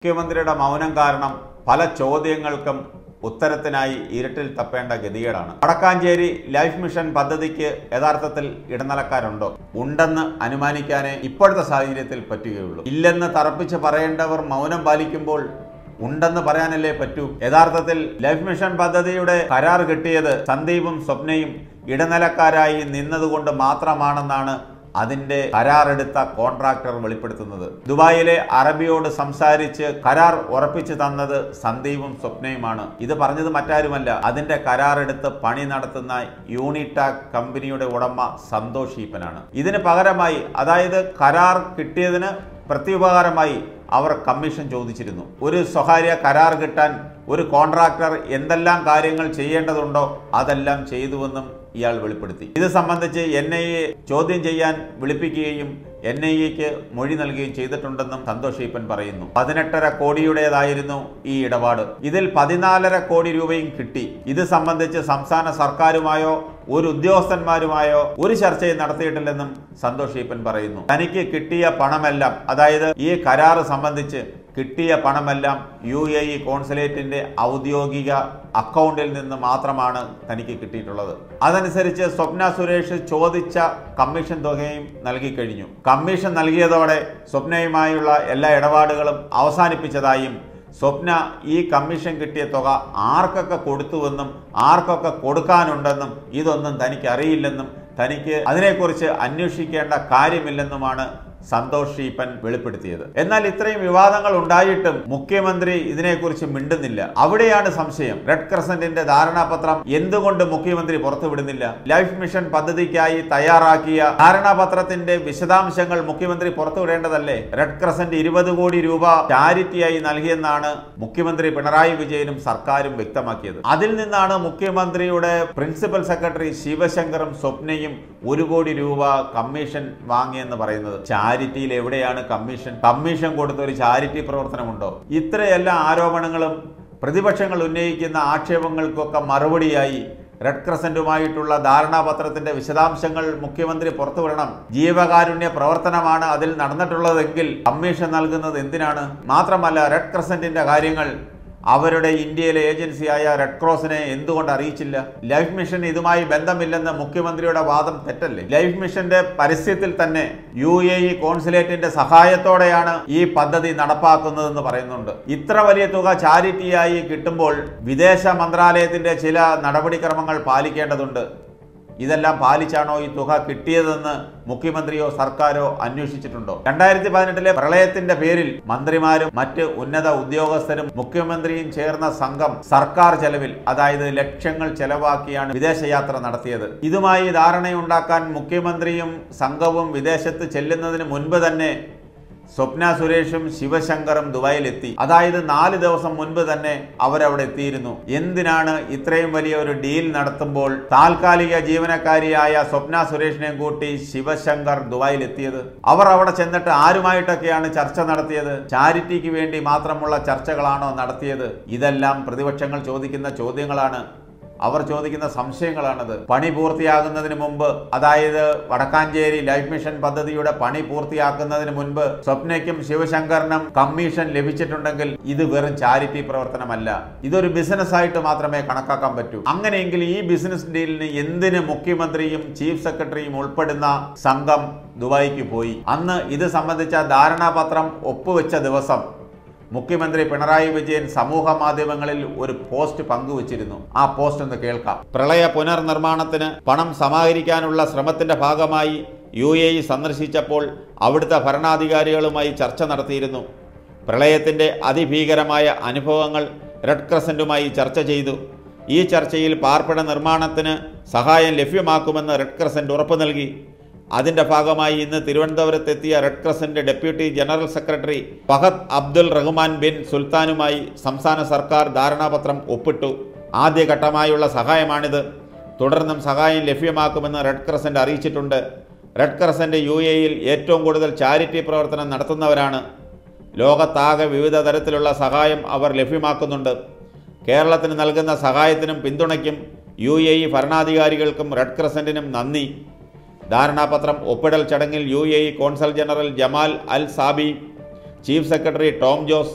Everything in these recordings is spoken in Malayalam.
മുഖ്യമന്ത്രിയുടെ മൗനം കാരണം പല ചോദ്യങ്ങൾക്കും ഉത്തരത്തിനായി ഇരുട്ടിൽ തപ്പേണ്ട ഗതികേടാണ് വടക്കാഞ്ചേരി ലൈഫ് മിഷൻ പദ്ധതിക്ക് യഥാർത്ഥത്തിൽ ഇടനിലക്കാരുണ്ടോ ഉണ്ടെന്ന് അനുമാനിക്കാനേ ഇപ്പോഴത്തെ സാഹചര്യത്തിൽ പറ്റുകയുള്ളൂ ഇല്ലെന്ന് തറപ്പിച്ച് പറയേണ്ടവർ മൗനം പാലിക്കുമ്പോൾ ഉണ്ടെന്ന് പറയാനല്ലേ പറ്റൂ യഥാർത്ഥത്തിൽ ലൈഫ് മിഷൻ പദ്ധതിയുടെ കരാർ കിട്ടിയത് സന്ദീപും സ്വപ്നയും ഇടനിലക്കാരായി നിന്നതുകൊണ്ട് മാത്രമാണെന്നാണ് അതിന്റെ കരാറെടുത്ത കോൺട്രാക്ടർ വെളിപ്പെടുത്തുന്നത് ദുബായിലെ അറബിയോട് സംസാരിച്ച് കരാർ ഉറപ്പിച്ചു തന്നത് സന്ദീപും സ്വപ്നയുമാണ് ഇത് പറഞ്ഞത് മറ്റാരുമല്ല അതിന്റെ കരാറെടുത്ത് പണി നടത്തുന്ന യൂണിടാക് കമ്പനിയുടെ ഉടമ സന്തോഷ് ഈപ്പനാണ് ഇതിന് പകരമായി അതായത് കരാർ കിട്ടിയതിന് പ്രത്യുപകാരമായി അവർ കമ്മീഷൻ ചോദിച്ചിരുന്നു ഒരു സ്വകാര്യ കരാർ കിട്ടാൻ ഒരു കോൺട്രാക്ടർ എന്തെല്ലാം കാര്യങ്ങൾ ചെയ്യേണ്ടതുണ്ടോ അതെല്ലാം ചെയ്തുവെന്നും ഇയാൾ വെളിപ്പെടുത്തി ഇത് സംബന്ധിച്ച് എൻ ഐ എ ചോദ്യം ചെയ്യാൻ വിളിപ്പിക്കുകയും എൻ ഐ എക്ക് മൊഴി നൽകുകയും ചെയ്തിട്ടുണ്ടെന്നും സന്തോഷ് ഈപ്പൻ പറയുന്നു പതിനെട്ടര കോടിയുടേതായിരുന്നു ഈ ഇടപാട് ഇതിൽ പതിനാലര കോടി രൂപയും കിട്ടി ഇത് സംബന്ധിച്ച് സംസ്ഥാന സർക്കാരുമായോ ഒരു ഉദ്യോഗസ്ഥന്മാരുമായോ ഒരു ചർച്ചയും നടത്തിയിട്ടില്ലെന്നും സന്തോഷ് ഈപ്പൻ പറയുന്നു തനിക്ക് കിട്ടിയ പണമെല്ലാം അതായത് ഈ കരാറ് സംബന്ധിച്ച് കിട്ടിയ പണമെല്ലാം യു എ ഇ കോൺസുലേറ്റിന്റെ ഔദ്യോഗിക അക്കൗണ്ടിൽ നിന്ന് മാത്രമാണ് തനിക്ക് കിട്ടിയിട്ടുള്ളത് അതനുസരിച്ച് സ്വപ്ന സുരേഷ് ചോദിച്ച കമ്മീഷൻ തുകയും നൽകി കഴിഞ്ഞു കമ്മീഷൻ നൽകിയതോടെ സ്വപ്നയുമായുള്ള എല്ലാ ഇടപാടുകളും അവസാനിപ്പിച്ചതായും സ്വപ്ന ഈ കമ്മീഷൻ കിട്ടിയ തുക ആർക്കൊക്കെ കൊടുത്തുവെന്നും ആർക്കൊക്കെ കൊടുക്കാനുണ്ടെന്നും ഇതൊന്നും തനിക്ക് അറിയില്ലെന്നും തനിക്ക് അതിനെക്കുറിച്ച് അന്വേഷിക്കേണ്ട കാര്യമില്ലെന്നുമാണ് സന്തോഷ് ഈപ്പൻ വെളിപ്പെടുത്തിയത് എന്നാൽ ഇത്രയും വിവാദങ്ങൾ ഉണ്ടായിട്ടും മുഖ്യമന്ത്രി ഇതിനെക്കുറിച്ച് മിണ്ടുന്നില്ല അവിടെയാണ് സംശയം റെഡ് ക്രസന്റിന്റെ ധാരണാപത്രം എന്തുകൊണ്ട് മുഖ്യമന്ത്രി പുറത്തുവിടുന്നില്ല ലൈഫ് മിഷൻ പദ്ധതിക്കായി തയ്യാറാക്കിയ ധാരണാപത്രത്തിന്റെ വിശദാംശങ്ങൾ മുഖ്യമന്ത്രി പുറത്തുവിടേണ്ടതല്ലേ റെഡ് ക്രസന്റ് ഇരുപത് കോടി രൂപ ചാരിറ്റിയായി നൽകിയെന്നാണ് മുഖ്യമന്ത്രി പിണറായി വിജയനും സർക്കാരും വ്യക്തമാക്കിയത് അതിൽ നിന്നാണ് മുഖ്യമന്ത്രിയുടെ പ്രിൻസിപ്പൽ സെക്രട്ടറി ശിവശങ്കറും സ്വപ്നയും ഒരു കോടി രൂപ കമ്മീഷൻ വാങ്ങിയെന്ന് പറയുന്നത് ചാരിറ്റിയിൽ എവിടെയാണ് കമ്മീഷൻ കമ്മീഷൻ കൊടുത്ത ഒരു ചാരിറ്റി പ്രവർത്തനമുണ്ടോ ഇത്രയെല്ലാ ആരോപണങ്ങളും പ്രതിപക്ഷങ്ങൾ ഉന്നയിക്കുന്ന ആക്ഷേപങ്ങൾക്കൊക്കെ മറുപടിയായി റെഡ് ക്രസന്റുമായിട്ടുള്ള ധാരണാപത്രത്തിന്റെ വിശദാംശങ്ങൾ മുഖ്യമന്ത്രി പുറത്തുവിടണം ജീവകാരുണ്യ പ്രവർത്തനമാണ് അതിൽ നടന്നിട്ടുള്ളതെങ്കിൽ കമ്മീഷൻ നൽകുന്നത് എന്തിനാണ് മാത്രമല്ല റെഡ് ക്രസന്റിന്റെ കാര്യങ്ങൾ അവരുടെ ഇന്ത്യയിലെ ഏജൻസിയായ റെഡ് ക്രോസിനെ എന്തുകൊണ്ട് അറിയിച്ചില്ല ലൈഫ് മിഷൻ ഇതുമായി ബന്ധമില്ലെന്ന മുഖ്യമന്ത്രിയുടെ വാദം തെറ്റല്ലേ ലൈഫ് മിഷന്റെ പരസ്യത്തിൽ തന്നെ യു എ ഇ കോൺസുലേറ്റിന്റെ സഹായത്തോടെയാണ് ഈ പദ്ധതി നടപ്പാക്കുന്നതെന്ന് പറയുന്നുണ്ട് ഇത്ര വലിയ തുക ചാരിറ്റിയായി കിട്ടുമ്പോൾ വിദേശ മന്ത്രാലയത്തിന്റെ ചില നടപടിക്രമങ്ങൾ പാലിക്കേണ്ടതുണ്ട് ഇതെല്ലാം പാലിച്ചാണോ ഈ തുക കിട്ടിയതെന്ന് മുഖ്യമന്ത്രിയോ സർക്കാരോ അന്വേഷിച്ചിട്ടുണ്ടോ രണ്ടായിരത്തി പതിനെട്ടിലെ പ്രളയത്തിന്റെ പേരിൽ മന്ത്രിമാരും മറ്റ് ഉന്നത ഉദ്യോഗസ്ഥരും മുഖ്യമന്ത്രിയും ചേർന്ന സംഘം സർക്കാർ ചെലവിൽ അതായത് ലക്ഷങ്ങൾ ചെലവാക്കിയാണ് വിദേശയാത്ര നടത്തിയത് ഇതുമായി ധാരണയുണ്ടാക്കാൻ മുഖ്യമന്ത്രിയും സംഘവും വിദേശത്ത് ചെല്ലുന്നതിന് മുൻപ് തന്നെ സ്വപ്ന സുരേഷും ശിവശങ്കറും ദുബായിലെത്തി അതായത് നാല് ദിവസം മുൻപ് തന്നെ അവരവിടെ എത്തിയിരുന്നു എന്തിനാണ് ഇത്രയും വലിയ ഒരു ഡീൽ നടത്തുമ്പോൾ താൽക്കാലിക ജീവനക്കാരിയായ സ്വപ്ന സുരേഷിനെ കൂട്ടി ശിവശങ്കർ ദുബായിലെത്തിയത് അവർ അവിടെ ചെന്നിട്ട് ആരുമായിട്ടൊക്കെയാണ് ചർച്ച നടത്തിയത് ചാരിറ്റിക്ക് വേണ്ടി മാത്രമുള്ള ചർച്ചകളാണോ നടത്തിയത് ഇതെല്ലാം പ്രതിപക്ഷങ്ങൾ ചോദിക്കുന്ന ചോദ്യങ്ങളാണ് അവർ ചോദിക്കുന്ന സംശയങ്ങളാണത് പണി പൂർത്തിയാകുന്നതിന് മുമ്പ് അതായത് വടക്കാഞ്ചേരി ലൈഫ് മിഷൻ പദ്ധതിയുടെ പണി പൂർത്തിയാക്കുന്നതിന് മുൻപ് സ്വപ്നയ്ക്കും ശിവശങ്കറിനും കമ്മീഷൻ ലഭിച്ചിട്ടുണ്ടെങ്കിൽ ഇത് വെറും ചാരിറ്റി പ്രവർത്തനമല്ല ഇതൊരു ബിസിനസ് ആയിട്ട് മാത്രമേ കണക്കാക്കാൻ പറ്റൂ അങ്ങനെയെങ്കിൽ ഈ ബിസിനസ് ഡീലിന് എന്തിന് മുഖ്യമന്ത്രിയും ചീഫ് സെക്രട്ടറിയും ഉൾപ്പെടുന്ന സംഘം ദുബായിക്ക് പോയി അന്ന് ഇത് സംബന്ധിച്ച ധാരണാപത്രം ഒപ്പുവെച്ച ദിവസം മുഖ്യമന്ത്രി പിണറായി വിജയൻ സമൂഹ മാധ്യമങ്ങളിൽ ഒരു പോസ്റ്റ് പങ്കുവച്ചിരുന്നു ആ പോസ്റ്റ് ഒന്ന് കേൾക്കാം പ്രളയ പുനർനിർമ്മാണത്തിന് പണം സമാഹരിക്കാനുള്ള ശ്രമത്തിന്റെ ഭാഗമായി യു എ ഇ സന്ദർശിച്ചപ്പോൾ അവിടുത്തെ ഭരണാധികാരികളുമായി ചർച്ച നടത്തിയിരുന്നു പ്രളയത്തിന്റെ അതിഭീകരമായ അനുഭവങ്ങൾ റെഡ് ക്രസന്റുമായി ചർച്ച ചെയ്തു ഈ ചർച്ചയിൽ പാർപ്പിട നിർമ്മാണത്തിന് സഹായം ലഭ്യമാക്കുമെന്ന് റെഡ് ക്രസന്റ് ഉറപ്പു നൽകി അതിന്റെ ഭാഗമായി ഇന്ന് തിരുവനന്തപുരത്തെത്തിയ Red Crescent deputy general secretary Fahad Abdul Rahman bin സുൽത്താനുമായി സംസ്ഥാന സർക്കാർ ധാരണാപത്രം ഒപ്പിട്ടു ആദ്യഘട്ടമായുള്ള സഹായമാണിത് തുടർന്നും സഹായം ലഭ്യമാക്കുമെന്ന് റെഡ് ക്രസന്റ് അറിയിച്ചിട്ടുണ്ട് റെഡ് ക്രസന്റ് യു എയിൽ ഏറ്റവും കൂടുതൽ ചാരിറ്റി പ്രവർത്തനം നടത്തുന്നവരാണ് ലോകത്താകെ വിവിധ തരത്തിലുള്ള സഹായം അവർ ലഭ്യമാക്കുന്നുണ്ട് കേരളത്തിന് നൽകുന്ന സഹായത്തിനും പിന്തുണയ്ക്കും യു എ ഇ ഭരണാധികാരികൾക്കും റെഡ് ക്രസന്റിനും നന്ദി ധാരണാപത്രം ഒപ്പിടൽ ചടങ്ങിൽ U A E consul general Jamal Al Sabi chief secretary Tom Jose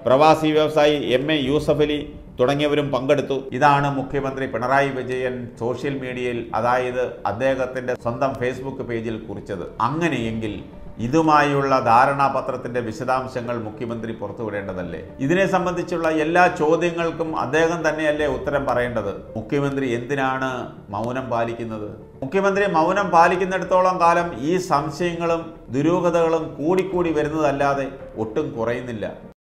പ്രവാസി വ്യവസായി എം എ യൂസഫലി തുടങ്ങിയവരും പങ്കെടുത്തു ഇതാണ് മുഖ്യമന്ത്രി പിണറായി വിജയൻ സോഷ്യൽ മീഡിയയിൽ അതായത് അദ്ദേഹത്തിന്റെ സ്വന്തം ഫേസ്ബുക്ക് പേജിൽ കുറിച്ചത് അങ്ങനെയെങ്കിൽ ഇതുമായുള്ള ധാരണാപത്രത്തിന്റെ വിശദാംശങ്ങൾ മുഖ്യമന്ത്രി പുറത്തുവിടേണ്ടതല്ലേ ഇതിനെ സംബന്ധിച്ചുള്ള എല്ലാ ചോദ്യങ്ങൾക്കും അദ്ദേഹം തന്നെയല്ലേ ഉത്തരം പറയേണ്ടത് മുഖ്യമന്ത്രി എന്തിനാണ് മൗനം പാലിക്കുന്നത് മുഖ്യമന്ത്രി മൗനം പാലിക്കുന്നിടത്തോളം കാലം ഈ സംശയങ്ങളും ദുരൂഹതകളും കൂടിക്കൂടി വരുന്നതല്ലാതെ ഒട്ടും കുറയുന്നില്ല